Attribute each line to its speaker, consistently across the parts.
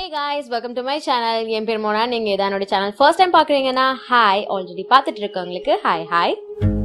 Speaker 1: hey guys welcome to my channel என் பேர் மோனா நீங்க இதான் என்னோட சேனல் ஃபர்ஸ்ட் டைம் பாக்குறீங்கன்னா ஹாய் ஆல்ரெடி பார்த்துட்டு இருக்கவங்களுக்கு ஹாய் ஹாய்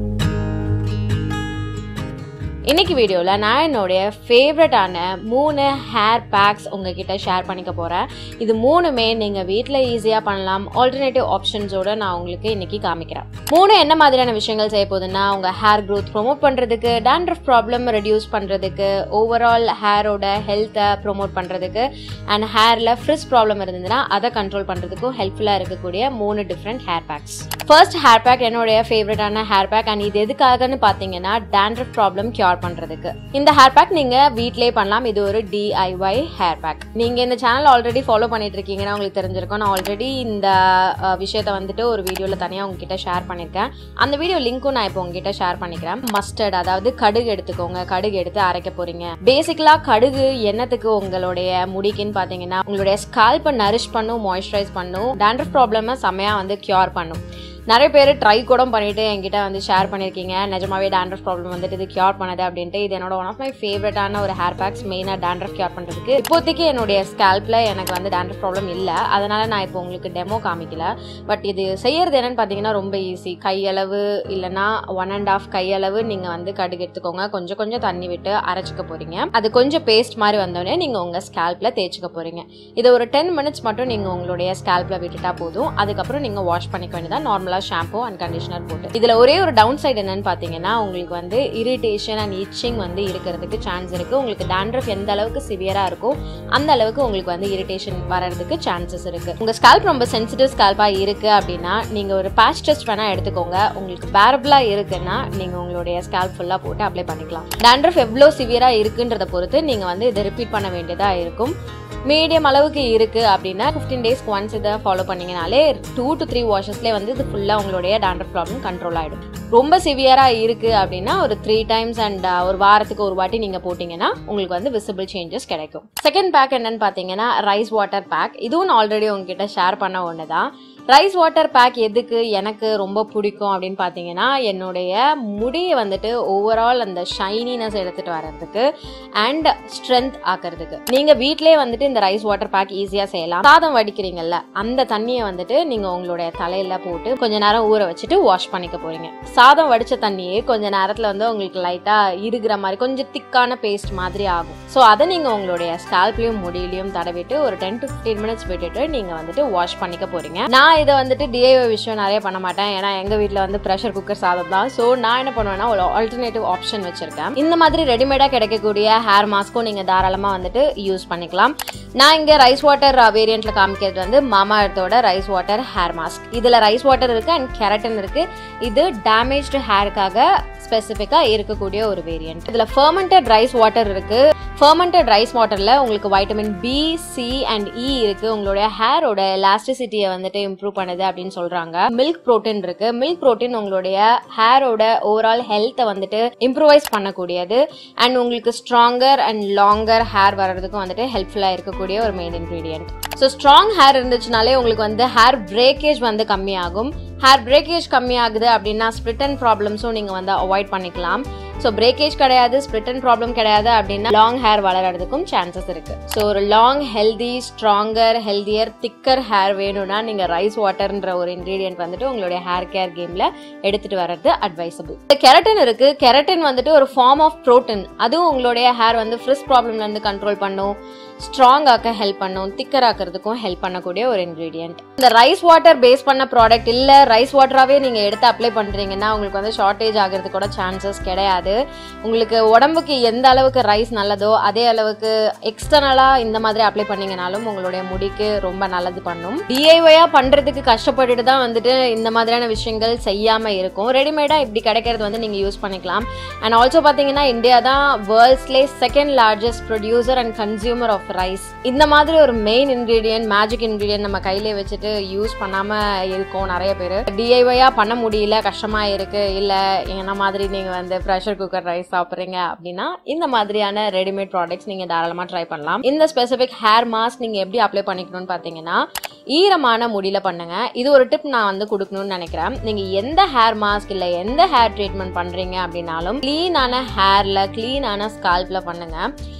Speaker 1: இன்னைக்கு வீடியோவில் நான் என்னுடைய ஃபேவரட்டான மூணு ஹேர் பேக்ஸ் உங்ககிட்ட ஷேர் பண்ணிக்க போகிறேன் இது மூணுமே நீங்கள் வீட்டில் ஈஸியாக பண்ணலாம் ஆல்டர்னேட்டிவ் ஆப்ஷன்ஸோட நான் உங்களுக்கு இன்னைக்கு காமிக்கிறேன் மூணு என்ன மாதிரியான விஷயங்கள் செய்ய போகுதுன்னா உங்கள் ஹேர் க்ரோத் ப்ரொமோட் பண்ணுறதுக்கு dandruff ப்ராப்ளம் ரெடியூஸ் பண்ணுறதுக்கு ஓவரால் ஹேரோட ஹெல்த்தை ப்ரொமோட் பண்ணுறதுக்கு அண்ட் ஹேரில் ஃப்ரிஸ் ப்ராப்ளம் இருந்ததுன்னா அதை கண்ட்ரோல் பண்ணுறதுக்கும் ஹெல்ப்ஃபுல்லாக இருக்கக்கூடிய மூணு different hair packs first hair pack என்னுடைய ஃபேவரட்டான ஹேர் பேக் அண்ட் இது எதுக்காகன்னு பார்த்தீங்கன்னா dandruff ப்ராப்ளம் கியூர் பண்ணுறதுக்கு இந்த ஹேர் பேக் நீங்கள் வீட்டிலே பண்ணலாம் இது ஒரு டிஐஒய் ஹேர் பேக் நீங்கள் இந்த சேனல் ஆல்ரெடி ஃபாலோ பண்ணிட்டு இருக்கீங்கன்னா உங்களுக்கு தெரிஞ்சிருக்கும் நான் ஆல்ரெடி இந்த அஹ், விஷயத்தை வந்துட்டு ஒரு வீடியோவில் தனியாக உங்ககிட்ட ஷேர் பண்ணியிருக்கேன் அந்த வீடியோ லிங்க்கும் நான் இப்போ உங்ககிட்ட ஷேர் பண்ணிக்கிறேன் மஸ்டர்ட் அதாவது கடுகு எடுத்துக்கோங்க கடுகு எடுத்து அரைக்க போறீங்க பேசிக்கலா கடுகு என்னத்துக்கு உங்களுடைய முடிக்குன்னு பாத்தீங்கன்னா உங்களுடைய ஸ்கால்பை நரிஷ் பண்ணும் மாய்ஸ்சரைஸ் பண்ணும் dandruff ப்ராப்ளமை செம்மையா வந்து கியூர் பண்ணும் நிறைய பேர் ட்ரை கூட பண்ணிட்டு என்கிட்ட வந்து ஷேர் பண்ணியிருக்கீங்க நிஜமாவே dandruff ப்ராப்ளம் வந்துட்டு இது கியூர் பண்ணுது அப்படின்ட்டு இது என்னோட ஒன் ஆஃப் மை ஃபேவரட்டான ஒரு ஹேர் பேக்ஸ் மெயினாக dandruff கியூர் பண்ணுறதுக்கு இப்போதைக்கு என்னுடைய ஸ்கேல்பில் எனக்கு வந்து dandruff ப்ராப்ளம் இல்லை அதனால நான் இப்போ உங்களுக்கு டெமோ காமிக்கல பட் இது செய்யறது என்னன்னு பார்த்தீங்கன்னா ரொம்ப ஈஸி கையளவு இல்லைன்னா ஒன் அண்ட் ஆஃப் கையளவு நீங்கள் வந்து கடுகு எடுத்துக்கோங்க கொஞ்சம் கொஞ்சம் தண்ணி விட்டு அரைச்சிக்க போறீங்க அது கொஞ்சம் பேஸ்ட் மாதிரி வந்தோடனே நீங்கள் உங்கள் ஸ்கேல்பில் தேய்ச்சிக்க போறீங்க இதை ஒரு டென் மினிட்ஸ் மட்டும் நீங்கள் உங்களுடைய ஸ்கேல்பில் விட்டுட்டா போதும் அதுக்கப்புறம் நீங்கள் வாஷ் பண்ணிக்க வேண்டியதா நார்மலாக ஷாம்பு அண்ட் கண்டிஷனர் போட்டு இதில் ஒரே ஒரு டவுன் சைடு என்னன்னு பார்த்தீங்கன்னா உங்களுக்கு வந்து இரிட்டேஷன் அண்ட் இச்சிங் வந்து இருக்கிறதுக்கு சான்ஸ் இருக்கு உங்களுக்கு dandruff எந்த அளவுக்கு சிவியராக இருக்கோ அந்த அளவுக்கு உங்களுக்கு வந்து இரிட்டேஷன் வர்றதுக்கு சான்சஸ் இருக்கு உங்க ஸ்கால்ப் ரொம்ப சென்சிட்டிவ் ஸ்கால்பா இருக்கு அப்படின்னா நீங்க ஒரு பேட்ச் டெஸ்ட் வேணா எடுத்துக்கோங்க உங்களுக்கு பேரபிளா இருக்குன்னா நீங்க உங்களுடைய ஸ்கால்ப் ஃபுல்லா போட்டு அப்ளை பண்ணிக்கலாம் dandruff எவ்வளோ சிவியரா இருக்குன்றத பொறுத்து நீங்க வந்து இதை ரிப்பீட் பண்ண வேண்டியதா இருக்கும் மீடியம் அளவுக்கு இருக்கு அப்படின்னா ஃபிஃப்டீன் டேஸ்க்கு ஒன்ஸ் இதை ஃபாலோ பண்ணீங்கனாலே டூ டு த்ரீ வாஷஸ்லேயே வந்து இது ஃபுல்லாக உங்களுடைய dandruff ப்ராப்ளம் கண்ட்ரோல் ஆகிடும் ரொம்ப சிவியராக இருக்கு அப்படின்னா ஒரு த்ரீ டைம்ஸ் அண்ட் ஒரு வாரத்துக்கு ஒரு வாட்டி நீங்கள் போட்டிங்கன்னா உங்களுக்கு வந்து விசிபிள் சேஞ்சஸ் கிடைக்கும் செகண்ட் பேக் என்னன்னு பார்த்தீங்கன்னா ரைஸ் வாட்டர் பேக் இதுவும் நான் ஆல்ரெடி உங்ககிட்ட ஷேர் பண்ண ஒன்று தான் ரைஸ் வாட்டர் பேக் எதுக்கு எனக்கு ரொம்ப பிடிக்கும் அப்படின்னு பார்த்தீங்கன்னா என்னுடைய முடியை வந்துட்டு ஓவரால் அந்த ஷைனினஸ் எடுத்துகிட்டு வர்றதுக்கு அண்ட் ஸ்ட்ரென்த் ஆக்கிறதுக்கு நீங்கள் வீட்டிலே வந்துட்டு இந்த ரைஸ் வாட்டர் பேக் ஈஸியாக செய்யலாம் சாதம் வடிக்கிறீங்கல்ல அந்த தண்ணியை வந்துட்டு நீங்கள் உங்களுடைய தலையில் போட்டு கொஞ்ச நேரம் ஊற வச்சுட்டு வாஷ் பண்ணிக்க போறீங்க சாதம் வடித்த தண்ணியே கொஞ்ச நேரத்தில் வந்து உங்களுக்கு லைட்டாக இருக்கிற மாதிரி கொஞ்சம் திக்கான பேஸ்ட் மாதிரி ஆகும் ஸோ அதை நீங்கள் உங்களுடைய ஸ்கால்ப்லையும் முடியிலையும் தடவிட்டு ஒரு டென் டு ஃபிஃப்டீன் மினிட்ஸ் விட்டுட்டு நீங்கள் வந்துட்டு வாஷ் பண்ணிக்க போறீங்க நான் இதை வந்துட்டு டிஐஓ விஷயம் நிறைய பண்ண மாட்டேன் ஏன்னா எங்கள் வீட்டில் வந்து ப்ரெஷர் குக்கர் சாதம் தான் ஸோ நான் என்ன பண்ணுவேன்னா ஒரு ஆல்டர்னேட்டிவ் ஆப்ஷன் வச்சிருக்கேன் இந்த மாதிரி ரெடிமேடாக கிடைக்கக்கூடிய ஹேர் மாஸ்க்கும் நீங்கள் தாராளமாக வந்துட்டு யூஸ் பண்ணிக்கலாம் நான் இங்கே ரைஸ் வாட்டர் வேரியண்ட்ல காமிக்கிறது வந்து மாமா எர்த்தோட ரைஸ் வாட்டர் ஹேர் மாஸ்க் இதில் ரைஸ் வாட்டர் இருக்கு அண்ட் கெரட்டன் இருக்கு இது டேமேஜ்டு ஹேருக்காக ஸ்பெசிஃபிக்காக இருக்கக்கூடிய ஒரு வேரியன்ட் இதில் ஃபர்மெண்டட் ரைஸ் வாட்டர் இருக்கு ஃபர்மெண்டட் ரைஸ் வாட்டரில் உங்களுக்கு vitamin B C and E இருக்கு உங்களுடைய ஹேரோட எலாஸ்டிசிட்டியை வந்துட்டு இம்ப்ரூவ் பண்ணுது அப்படின்னு சொல்றாங்க மில்க் புரோட்டீன் இருக்கு மில்க் புரோட்டீன் உங்களுடைய ஹேரோட ஓவரால் ஹெல்த்தை வந்துட்டு இம்ப்ரூவைஸ் பண்ணக்கூடியது அண்ட் உங்களுக்கு ஸ்ட்ராங்கர் அண்ட் லாங்கர் ஹேர் வர்றதுக்கும் வந்துட்டு ஹெல்ப்ஃபுல்லாக இருக்கக்கூடிய ஒரு main ingredient so strong hair இருந்துச்சுனாலே உங்களுக்கு வந்து ஹேர் பிரேக்கேஜ் வந்து கம்மியாகும் ஹேர் பிரேக்கேஜ் கம்மியாகுது அப்படின்னா ஸ்பிரிட்டன் ப்ராப்ளம்ஸும் நீங்கள் வந்து அவாய்ட் பண்ணிக்கலாம் ஸோ பிரேக்கேஜ் கிடையாது ஸ்பிரிட்டன் ப்ராப்ளம் கிடையாது அப்படின்னா லாங் ஹேர் வளர்றதுக்கும் சான்சஸ் இருக்கு ஸோ ஒரு long healthy stronger healthier thicker hair வேணும்னா நீங்கள் ரைஸ் வாட்டர்ன்ற ஒரு இன்க்ரீடியன்ட் வந்துட்டு உங்களுடைய ஹேர் கேர் கேமில் எடுத்துட்டு வர்றது அட்வைசபிள் கெரட்டின் இருக்கு கெரட்டின் வந்துட்டு ஒரு ஃபார்ம் ஆஃப் ப்ரோட்டீன் அதுவும் உங்களுடைய ஹேர் வந்து ஃப்ரிஸ் ப்ராப்ளம்ல இருந்து கண்ட்ரோல் பண்ணும் ஸ்ட்ராங் ஆக்க ஹெல்ப் பண்ணும் திக்கர் ஆக்கிறதுக்கும் ஹெல்ப் பண்ணக்கூடிய ஒரு இன்க்ரீடியன்ட் இந்த ரைஸ் வாட்டர் பேஸ் பண்ண ப்ராடக்ட் இல்ல ரைஸ் வாட்டராகவே நீங்க எடுத்து அப்ளை பண்றீங்கன்னா உங்களுக்கு வந்து ஷார்ட்டேஜ் ஆகிறதுக்கு கூட சான்சஸ் கிடையாது உங்களுக்கு உடம்புக்கு எந்த அளவுக்கு ரைஸ் நல்லதோ அதே அளவுக்கு எக்ஸ்டர்னலா இந்த மாதிரி அப்ளை பண்ணீங்கனாலும் உங்களுடைய முடிக்கு ரொம்ப நல்லது பண்ணும் டிஐஒயா பண்றதுக்கு கஷ்டப்பட்டுட்டு தான் வந்துட்டு இந்த மாதிரியான விஷயங்கள் செய்யாம இருக்கும் ரெடிமேடா இப்படி கிடைக்கிறது வந்து நீங்க யூஸ் பண்ணிக்கலாம் அண்ட் ஆல்சோ பாத்தீங்கன்னா இந்தியா தான் வேர்ல்ட்ஸ்லே second largest producer and consumer of rice இந்த மாதிரி ஒரு மெயின் இன்கிரீடியன்ட் மேஜிக் இன்கிரீடியன்ட் நம்ம கையிலே வச்சுட்டு யூஸ் பண்ணாம இருக்கோம் நிறைய பேர் டிஐஒயா பண்ண முடியல கஷ்டமா இருக்கு இல்ல என்ன மாதிரி நீங்க வந்து ப்ரெஷர் குக்கர் ரைஸ் சாப்பிட்றீங்க அப்படின்னா இந்த மாதிரியான ரெடிமேட் ப்ராடக்ட்ஸ் நீங்க தாராளமா ட்ரை பண்ணலாம் இந்த ஸ்பெசிபிக் ஹேர் மாஸ்க் நீங்க எப்படி அப்ளை பண்ணிக்கணும்னு பாத்தீங்கன்னா ஈரமான முடியில பண்ணுங்க இது ஒரு டிப் நான் வந்து கொடுக்கணும்னு நினைக்கிறேன் நீங்க எந்த ஹேர் மாஸ்க் இல்ல எந்த ஹேர் ட்ரீட்மெண்ட் பண்றீங்க அப்படின்னாலும் க்ளீனான ஹேர்ல க்ளீனான ஸ்கால்ப்ல பண்ணுங்க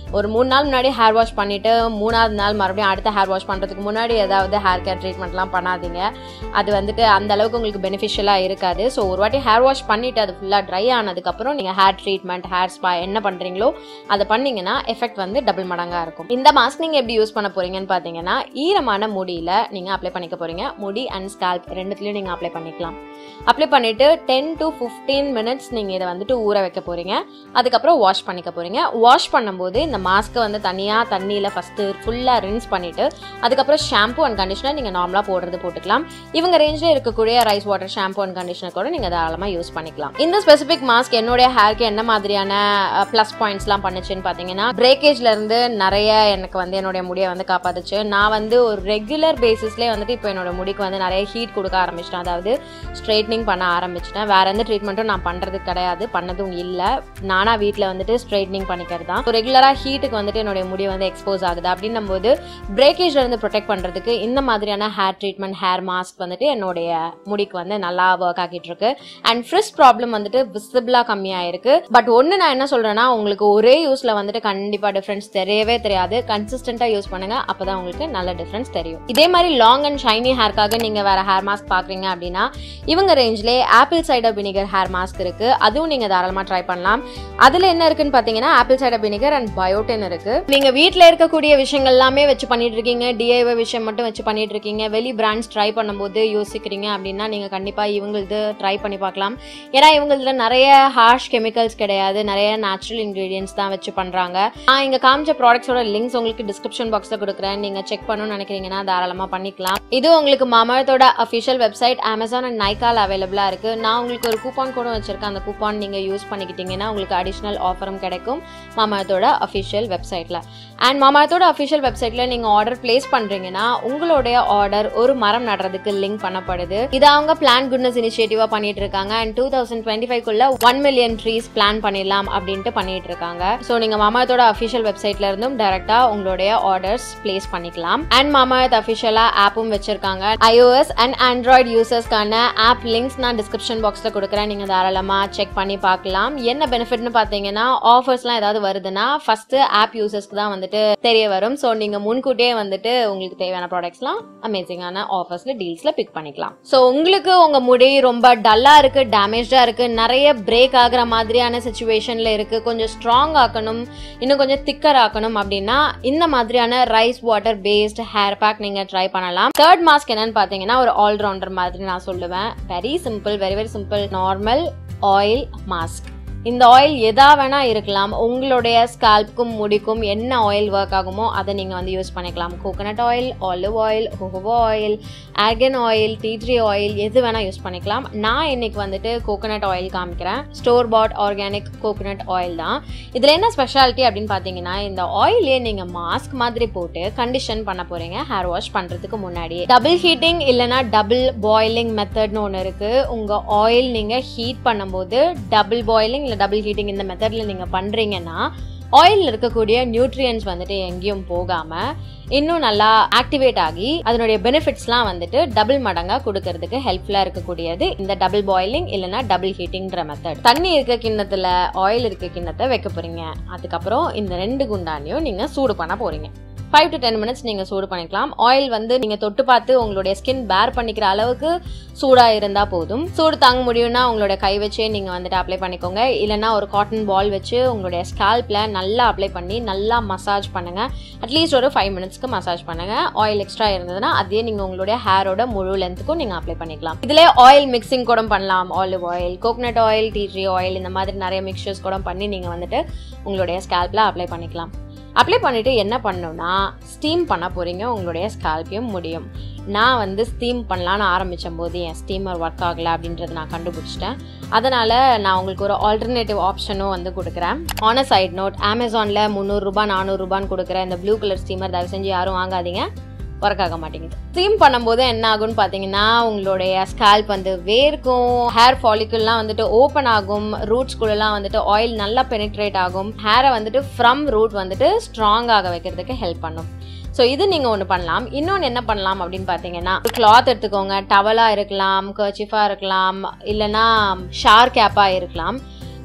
Speaker 1: ஒரு மூணு நாள் முன்னாடி ஹேர் வாஷ் பண்ணிவிட்டு மூணாவது நாள் மறுபடியும் அடுத்த ஹேர் வாஷ் பண்ணுறதுக்கு முன்னாடி ஏதாவது ஹேர் கேர் ட்ரீட்மெண்ட்லாம் பண்ணாதீங்க அது வந்துட்டு அந்த அளவுக்கு உங்களுக்கு பெனிஃபிஷியலாக இருக்காது ஸோ ஒரு வாட்டி ஹேர் வாஷ் பண்ணிவிட்டு அது ஃபுல்லாக ட்ரை ஆனதுக்கப்புறம் நீங்கள் ஹேர் ட்ரீட்மெண்ட் ஹேர் ஸ்பா என்ன பண்ணுறீங்களோ அதை பண்ணீங்கன்னா எஃபெக்ட் வந்து டபுள் மடங்காக இருக்கும் இந்த மாஸ்க் நீங்கள் எப்படி யூஸ் பண்ண போகிறீங்கன்னு பார்த்தீங்கன்னா ஈரமான முடியில் நீங்கள் அப்ளை பண்ணிக்க போகிறீங்க முடி அண்ட் ஸ்கால்ப் ரெண்டுத்துலையும் நீங்கள் அப்ளை பண்ணிக்கலாம் அப்ளை பண்ணிவிட்டு டென் டு ஃபிஃப்டீன் மினிட்ஸ் நீங்கள் இதை வந்துட்டு ஊற வைக்க போகிறீங்க அதுக்கப்புறம் வாஷ் பண்ணிக்க போகிறீங்க வாஷ் பண்ணும்போது இந்த மாஸ்க்கை வந்து தனியாக தண்ணியில் ஃபஸ்ட்டு ஃபுல்லாக ரின்ஸ் பண்ணிவிட்டு அதுக்கப்புறம் ஷாம்பு அண்ட் கண்டிஷனர் நீங்கள் நார்மலாக போடுறது போட்டுக்கலாம் இவங்க ரேஞ்சில் இருக்கக்கூடிய rice water shampoo and conditioner கூட நீங்கள் தாராளமாக யூஸ் பண்ணிக்கலாம் இந்த ஸ்பெசிஃபிக் மாஸ்க் என்னுடைய ஹேருக்கு என்ன மாதிரியான ப்ளஸ் பாயிண்ட்ஸ்லாம் பண்ணுச்சுன்னு பார்த்தீங்கன்னா பிரேக்கேஜ்ல இருந்து நிறைய எனக்கு வந்து என்னுடைய முடியை வந்து காப்பாத்துச்சு நான் வந்து ஒரு ரெகுலர் பேசிஸ்லேயே வந்துட்டு இப்போ என்னோட முடிக்கு வந்து நிறைய ஹீட் கொடுக்க ஆரம்பிச்சிட்டேன் அதாவது ஸ்ட்ரைட்னிங் பண்ண ஆரம்பிச்சிட்டேன் வேற எந்த ட்ரீட்மெண்ட்டும் நான் பண்ணுறது கிடையாது பண்ணதும் இல்லை நானா வீட்டில் வந்துட்டு ஸ்ட்ரைட்னிங் பண்ணிக்கிறது தான் ரெகுலராக ஹீட்டுக்கு வந்துட்டு என்னுடைய முடி வந்து எக்ஸ்போஸ் ஆகுது அப்படின்னும் போது பிரேக்கேஜ்ல இருந்து ப்ரொடெக்ட் பண்ணுறதுக்கு இந்த மாதிரியான ஹேர் ட்ரீட்மெண்ட் ஹேர் மாஸ்க் வந்துட்டு என்னுடைய முடிக்கு வந்து நல்லா ஒர்க் ஆகிட்டு இருக்கு அண்ட் ஃப்ரிஸ் ப்ராப்ளம் வந்துட்டு விசிபிளாக கம்மியாக இருக்கு பட் ஒன்று நான் என்ன சொல்றேன்னா உங்களுக்கு ஒரே யூஸ்ல வந்துட்டு கண்டிப்பாக டிஃப்ரென்ஸ் தெரியவே தெரியாது கன்சிஸ்டண்டாக யூஸ் பண்ணுங்க அப்பதான் உங்களுக்கு நல்ல டிஃப்ரென்ஸ் தெரியும் இதே மாதிரி லாங் அண்ட் ஷைனி ஹேர்க்காக நீங்க வேற ஹேர் மாஸ்க் பாக்குறீங்க அப்படின்னா இவங்க ரேஞ்ச்லேயே apple cider vinegar hair mask இருக்கு அதுவும் நீங்க தாராளமா ட்ரை பண்ணலாம் அதுல என்ன இருக்குன்னு பாத்தீங்கன்னா apple cider vinegar and biotin இருக்கு நீங்க வீட்ல இருக்கக்கூடிய விஷயங்கள் எல்லாமே வச்சு பண்ணிட்டு இருக்கீங்க டிஐவை விஷயம் மட்டும் வச்சு பண்ணிட்டு இருக்கீங்க வெளி பிராண்ட்ஸ் ட்ரை பண்ணும்போது யோசிக்கிறீங்க அப்படின்னா நீங்க கண்டிப்பா இவங்களது ட்ரை பண்ணி பார்க்கலாம் ஏன்னா இவங்களதுல நிறைய ஹார்ஷ் கெமிக்கல்ஸ் கிடையாது நிறைய நேச்சுரல் இன்கிரீடியன்ஸ் தான் வச்சு பண்றாங்க நான் இங்க காமிச்ச ப்ராடக்ட்ஸோட லிங்க்ஸ் உங்களுக்கு டிஸ்கிரிப்ஷன் பாக்ஸ்ல கொடுக்குறேன் நீங்க செக் பண்ணணும்னு நினைக்கிறீங்கன்னா தாராளமா பண்ணிக்கலாம் இது உங்களுக்கு மாமரத்தோட official website Amazon and Nykaa அவைலபிளா இருக்கு நான் உங்களுக்கு ஒரு கூப்பான் கூட வச்சிருக்கேன் அந்த கூப்பான் நீங்க யூஸ் பண்ணிக்கிட்டீங்கன்னா உங்களுக்கு அடிஷ்னல் ஆஃபரும் கிடைக்கும் மாமரத்தோட அஃபிஷியல் வெப்சைட்ல அண்ட் மாமரத்தோட அஃபிஷியல் வெப்சைட்ல நீங்க ஆர்டர் பிளேஸ் பண்றீங்கன்னா உங்களுடைய ஆர்டர் ஒரு மரம் நடுறதுக்கு லிங்க் பண்ணப்படுது இது அவங்க பிளான் குட்னஸ் இனிஷியேட்டிவா பண்ணிட்டு இருக்காங்க அண்ட் டூ தௌசண்ட் டுவெண்ட்டி ஃபைவ்க்குள்ள ஒன் மில்லியன் ட்ரீஸ் பிளான் பண்ணிடலாம் அப்படின்ட்டு பண்ணிட்டு இருக்காங்க ஸோ நீங்க மாமரத்தோட அஃபிஷியல் வெப்சைட்ல இருந்தும் டைரக்டா உங்களுடைய ஆர்டர்ஸ் பிளேஸ் பண்ணிக்கலாம் அண்ட் மாமரத் அஃபிஷியலா ஆப்பும் வச்சிருக்காங்க iOS அண்ட் ஆண்ட்ராய்டு யூசர்ஸ்க்கான ஆப் லிங்க்ஸ் நான் டிஸ்கிரிப்ஷன் பாக்ஸ்ல கொடுக்குறேன் நீங்க தாராளமா செக் பண்ணி பார்க்கலாம் என்ன பெனிஃபிட்னு பார்த்தீங்கன்னா ஆஃபர்ஸ்லாம் ஏதாவது வருதுன்னா ஃபர்ஸ்ட் ஆப் யூசர்ஸ்க்கு தான் வந்துட்டு தெரிய வரும் ஸோ நீங்க முன்கூட்டியே வந்துட்டு உங்களுக்கு தேவையான ப்ராடக்ட்ஸ்லாம் அமேசிங்கான ஆஃபர்ஸ்ல டீல்ஸ்ல பிக் பண்ணிக்கலாம் ஸோ உங்களுக்கு உங்க முடி ரொம்ப டல்லா இருக்கு டேமேஜா இருக்கு நிறைய பிரேக் ஆகுற மாதிரியான சுச்சுவேஷன்ல இருக்கு கொஞ்சம் ஸ்ட்ராங் ஆக்கணும் இன்னும் கொஞ்சம் திக்கர் ஆக்கணும் அப்படின்னா இந்த மாதிரியான rice water paste hair pack நீங்க ட்ரை பண்ணலாம் தேர்ட் மாஸ்க் என்னன்னு பாத்தீங்கன்னா ஒரு ஆல்ரவுண்டர் மாதிரி நான் சொல்லுவேன் very simple very very simple normal oil mask இந்த ஆயில் எதா வேணா இருக்கலாம் உங்களுடைய ஸ்கால்ப்க்கும் முடிக்கும் என்ன ஆயில் ஒர்க் ஆகுமோ அதை நீங்க வந்து யூஸ் பண்ணிக்கலாம் கோகனட் ஆயில் ஆலிவ் ஆயில் ஹோஹோவா oil argan oil tea tree oil எது வேணா யூஸ் பண்ணிக்கலாம் நான் இன்னைக்கு வந்துட்டு கோகனட் ஆயில் காமிக்கிறேன் store pot organic coconut oil தான் இதுல என்ன ஸ்பெஷாலிட்டி அப்படின்னு பாத்தீங்கன்னா இந்த ஆயிலே நீங்க மாஸ்க் மாதிரி போட்டு கண்டிஷன் பண்ண போறீங்க ஹேர் வாஷ் பண்றதுக்கு முன்னாடி டபுள் ஹீட்டிங் இல்லைன்னா டபுள் பாயிலிங் மெத்தட்னு ஒன்று இருக்கு உங்க ஆயில் நீங்க ஹீட் பண்ணும்போது டபுள் பாயிலிங் இல்லை டபுள் ஹீட்டிங் இந்த மெத்தட்ல நீங்க பண்றீங்கன்னா ஆயிலில் இருக்கக்கூடிய நியூட்ரியன்ஸ் வந்துட்டு எங்கேயும் போகாம இன்னும் நல்லா ஆக்டிவேட் ஆகி அதனுடைய பெனிஃபிட்ஸ்லாம் வந்துட்டு டபுள் மடங்கா கொடுக்கறதுக்கு ஹெல்ப்ஃபுல்லா இருக்கக்கூடியது இந்த டபுள் பாயிலிங் இல்லைன்னா டபுள் ஹீட்டிங்ன்ற மெத்தட் தண்ணி இருக்க கிண்ணத்துல ஆயில் இருக்க கிண்ணத்தை வைக்க போறீங்க அதுக்கப்புறம் இந்த ரெண்டு குண்டானையும் நீங்க சூடு பண்ண போறீங்க ஃபைவ் டு டென் மினிட்ஸ் நீங்கள் சூடு பண்ணிக்கலாம் ஆயில் வந்து நீங்கள் தொட்டு பார்த்து உங்களுடைய ஸ்கின் பேர் பண்ணிக்கிற அளவுக்கு சூடாக இருந்தால் போதும் சூடு தாங்க முடியும்னா உங்களோட கை வச்சே நீங்கள் வந்துட்டு அப்ளை பண்ணிக்கோங்க இல்லைன்னா ஒரு காட்டன் பால் வச்சு உங்களுடைய ஸ்கால்பில் நல்லா அப்ளை பண்ணி நல்லா மசாஜ் பண்ணுங்கள் அட்லீஸ்ட் ஒரு ஃபைவ் மினிட்ஸ்க்கு மசாஜ் பண்ணுங்கள் ஆயில் எக்ஸ்ட்ரா இருந்ததுன்னா அதே நீங்கள் உங்களுடைய ஹேரோட முழு லென்த்துக்கும் நீங்கள் அப்ளை பண்ணிக்கலாம் இதிலே ஆயில் மிக்சிங் கூட பண்ணலாம் olive oil coconut oil tea tree oil இந்த மாதிரி நிறைய மிக்சர்ஸ் கூட பண்ணி நீங்கள் வந்துட்டு உங்களுடைய ஸ்கால்பில் அப்ளை பண்ணிக்கலாம் அப்ளை பண்ணிவிட்டு என்ன பண்ணணும்னா ஸ்டீம் பண்ண போகிறீங்க உங்களுடைய ஸ்கால்பையும் முடியும் நான் வந்து ஸ்டீம் பண்ணலான்னு ஆரம்பித்த போது என் ஸ்டீமர் ஒர்க் ஆகலை அப்படின்றத நான் கண்டுபிடிச்சிட்டேன் அதனால் நான் உங்களுக்கு ஒரு ஆல்டர்னேட்டிவ் ஆப்ஷனும் வந்து கொடுக்குறேன் ஆன சைட் நோட் அமேசானில் முந்நூறுரூபா நானூறுரூபான்னு கொடுக்குற இந்த ப்ளூ கலர் ஸ்டீமர் தயவு செஞ்சு யாரும் வாங்காதீங்க ஒர்க் ஆக மாட்டேங்குது ஸ்டீம் பண்ணும்போது என்ன ஆகும்னு பார்த்தீங்கன்னா உங்களுடைய ஸ்கால்ப் வந்து வேர்க்கும் ஹேர் ஃபாலிக்கல்லாம் வந்துட்டு ஓப்பன் ஆகும் ரூட்ஸ்குள்ளெல்லாம் வந்துட்டு ஆயில் நல்லா பெனிட்ரேட் ஆகும் ஹேரை வந்துட்டு ஃப்ரம் ரூட் வந்துட்டு ஸ்ட்ராங் ஆக வைக்கிறதுக்கு ஹெல்ப் பண்ணும் ஸோ இது நீங்கள் ஒன்று பண்ணலாம் இன்னொன்று என்ன பண்ணலாம் அப்படின்னு பார்த்தீங்கன்னா கிளாத் எடுத்துக்கோங்க டவலாக இருக்கலாம் கர்ச்சிஃபாக இருக்கலாம் இல்லைன்னா ஷார் கேப்பாக இருக்கலாம்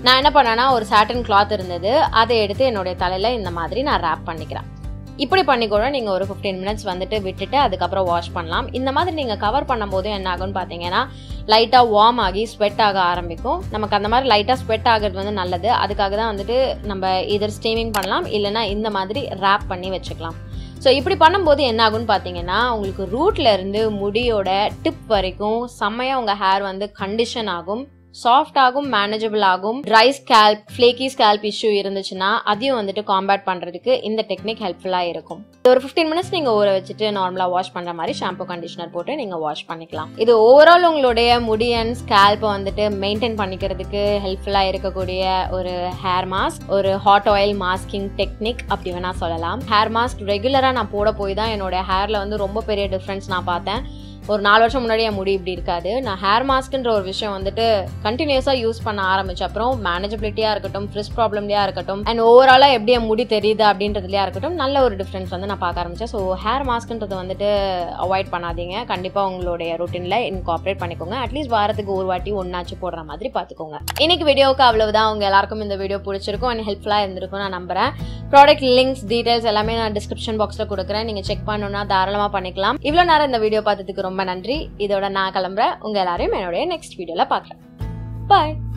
Speaker 1: நான் என்ன பண்ணேன்னா ஒரு சாட்டன் கிளாத் இருந்தது அதை எடுத்து என்னுடைய தலையில் இந்த மாதிரி நான் ரேப் பண்ணிக்கிறேன் இப்படி பண்ணி கூட நீங்கள் ஒரு ஃபிஃப்டீன் மினிட்ஸ் வந்துட்டு விட்டுட்டு அதுக்கப்புறம் வாஷ் பண்ணலாம் இந்த மாதிரி நீங்கள் கவர் பண்ணும்போது என்ன ஆகும்னு பார்த்தீங்கன்னா லைட்டாக வார்ம் ஆகி ஸ்வெட் ஆக ஆரம்பிக்கும் நமக்கு அந்த மாதிரி லைட்டாக ஸ்வெட் ஆகிறது வந்து நல்லது அதுக்காக தான் வந்துட்டு நம்ம இதர் ஸ்டீமிங் பண்ணலாம் இல்லைனா இந்த மாதிரி ரேப் பண்ணி வச்சுக்கலாம் ஸோ இப்படி பண்ணும்போது என்ன ஆகும்னு பார்த்தீங்கன்னா உங்களுக்கு ரூட்ல இருந்து முடியோட டிப் வரைக்கும் செம்மையாக உங்கள் ஹேர் வந்து கண்டிஷன் ஆகும் சாஃப்ட் ஆகும் மேனேஜபிள் ஆகும் dry scalp flaky scalp issue இருந்துச்சுன்னா அதையும் வந்துட்டு காம்பேட் பண்ணுறதுக்கு இந்த டெக்னிக் ஹெல்ப்ஃபுல்லாக இருக்கும் இது ஒரு ஃபிஃப்டீன் மினிட்ஸ் நீங்கள் ஊற வச்சுட்டு நார்மலாக வாஷ் பண்ணுற மாதிரி ஷாம்பு கண்டிஷனர் போட்டு நீங்கள் வாஷ் பண்ணிக்கலாம் இது ஓவரால் உங்களுடைய முடி அண்ட் ஸ்கேல்ப்பை வந்துட்டு மெயின்டைன் பண்ணிக்கிறதுக்கு ஹெல்ப்ஃபுல்லாக இருக்கக்கூடிய ஒரு ஹேர் மாஸ்க் ஒரு ஹாட் ஆயில் மாஸ்கிங் டெக்னிக் அப்படி வேணால் சொல்லலாம் ஹேர் மாஸ்க் ரெகுலராக நான் போட போய் தான் என்னோட ஹேரில் வந்து ரொம்ப பெரிய டிஃப்ரென்ஸ் நான் பார்த்தேன் ஒரு நாலு வருஷம் முன்னாடி என் முடி இப்படி இருக்காது நான் ஹேர் மாஸ்க்ன்ற ஒரு விஷயம் வந்துட்டு கண்டினியூஸாக யூஸ் பண்ண ஆரம்பிச்ச அப்புறம் மேனேஜபிலிட்டியாக இருக்கட்டும் ஃப்ரிஸ் ப்ராப்ளம்லையாக இருக்கட்டும் அண்ட் ஓவராலாக எப்படி என் முடி தெரியுது அப்படின்றதுலையா இருக்கட்டும் நல்ல ஒரு டிஃப்ரென்ஸ் வந்து நான் பார்க்க ஆரம்பிச்சேன் ஸோ ஹேர் மாஸ்க்ன்றது வந்துட்டு அவாய்ட் பண்ணாதீங்க கண்டிப்பாக உங்களுடைய ரொட்டீனில் இன்கார்பரேட் பண்ணிக்கோங்க அட்லீஸ்ட் வாரத்துக்கு ஒரு வாட்டி ஒன்னாச்சு போடுற மாதிரி பார்த்துக்கோங்க இன்னைக்கு வீடியோவுக்கு அவ்வளவுதான் உங்க எல்லாருக்கும் இந்த வீடியோ பிடிச்சிருக்கும் அண்ட் ஹெல்ப்ஃபுல்லாக இருந்திருக்கும் நான் நம்புறேன் ப்ராடக்ட் லிங்க்ஸ் டீடைல்ஸ் எல்லாமே நான் டிஸ்கிரிப்ஷன் பாக்ஸில் கொடுக்குறேன் நீங்கள் செக் பண்ணணும்னா தாராளமாக பண்ணிக்கலாம் இவ்வளோ நேரம் இந்த வீடியோ பார்த்ததுக்கு ரொம்ப நன்றி இதோட நான் கிளம்புறேன் உங்க எல்லாரையும் என்னுடைய நெக்ஸ்ட் வீடியோல பார்க்குறேன் பாய்